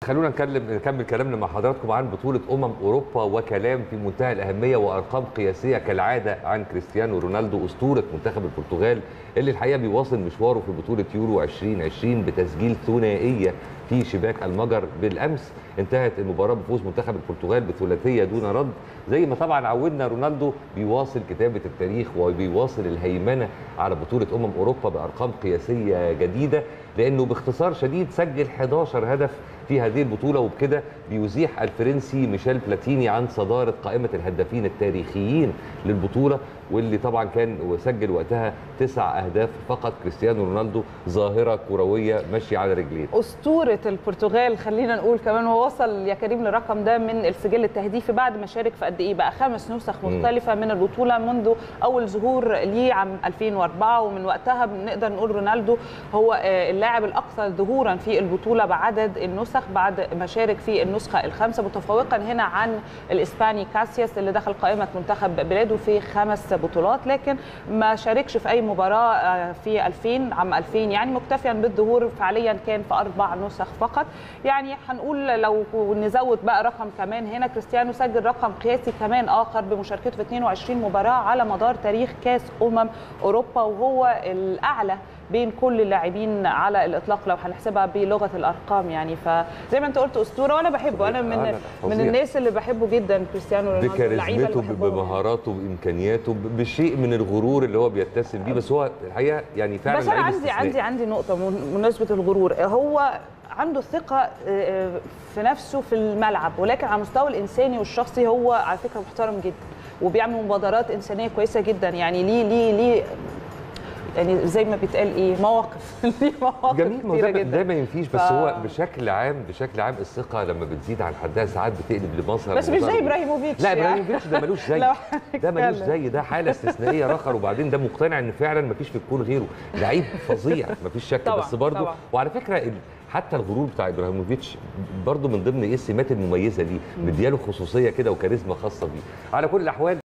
خلونا نكلم نكمل كلامنا مع حضراتكم عن بطولة أمم أوروبا وكلام في منتهى الأهمية وأرقام قياسية كالعادة عن كريستيانو رونالدو أسطورة منتخب البرتغال اللي الحقيقة بيواصل مشواره في بطولة يورو 2020 بتسجيل ثنائية في شباك المجر بالأمس انتهت المباراة بفوز منتخب البرتغال بثلاثية دون رد زي ما طبعا عودنا رونالدو بيواصل كتابة التاريخ وبيواصل الهيمنة على بطولة أمم أوروبا بأرقام قياسية جديدة لأنه باختصار شديد سجل 11 هدف في هذه البطوله وبكده بيزيح الفرنسي ميشيل بلاتيني عن صداره قائمه الهدافين التاريخيين للبطوله واللي طبعا كان وسجل وقتها تسع اهداف فقط كريستيانو رونالدو ظاهره كرويه ماشيه على رجلين اسطوره البرتغال خلينا نقول كمان هو وصل يا كريم للرقم ده من السجل التهديفي بعد ما شارك في قد ايه بقى خمس نسخ مختلفه من البطوله منذ اول ظهور ليه عام 2004 ومن وقتها بنقدر نقول رونالدو هو اللاعب الاكثر ظهورا في البطوله بعدد النسخ بعد ما شارك في النسخه الخامسه متفوقا هنا عن الاسباني كاسياس اللي دخل قائمه منتخب بلاده في خمس بطولات لكن ما شاركش في اي مباراه في 2000 عام 2000 يعني مكتفيا بالظهور فعليا كان في اربع نسخ فقط يعني هنقول لو نزود بقى رقم كمان هنا كريستيانو سجل رقم قياسي كمان اخر بمشاركته في 22 مباراه على مدار تاريخ كاس امم اوروبا وهو الاعلى بين كل اللاعبين على الاطلاق لو هنحسبها بلغه الارقام يعني فزي ما انت قلت اسطوره وانا بحبه انا من من الناس اللي بحبه جدا كريستيانو رونالدو بكاريزمته بمهاراته بامكانياته بشيء من الغرور اللي هو بيتسم بيه بس هو الحقيقه يعني فعلا بس انا عندي عندي عندي نقطه بمناسبه الغرور هو عنده ثقة في نفسه في الملعب ولكن على المستوى الإنساني والشخصي هو على فكرة محترم جدا وبيعمل مبادرات إنسانية كويسة جدا يعني ليه ليه ليه يعني زي ما بيتقال ايه مواقف ليه مواقف جميل كتيره ده, جدا ده ما ينفيش بس ف... هو بشكل عام بشكل عام الثقه لما بتزيد عن حدها ساعات بتقلب لمصر بس مش زي ابراهيموفيتش لا ابراهيموفيتش ده ملوش زي ده ملوش زي ده حاله استثنائيه رخر وبعدين ده مقتنع ان فعلا ما فيش في الكون غيره لعيب فظيع ما فيش شك طبعًا بس برضه طبعًا. وعلى فكره حتى الغرور بتاع ابراهيموفيتش برضه من ضمن ايه السمات المميزه دي مدياله خصوصيه كده وكاريزما خاصه بيه على كل الاحوال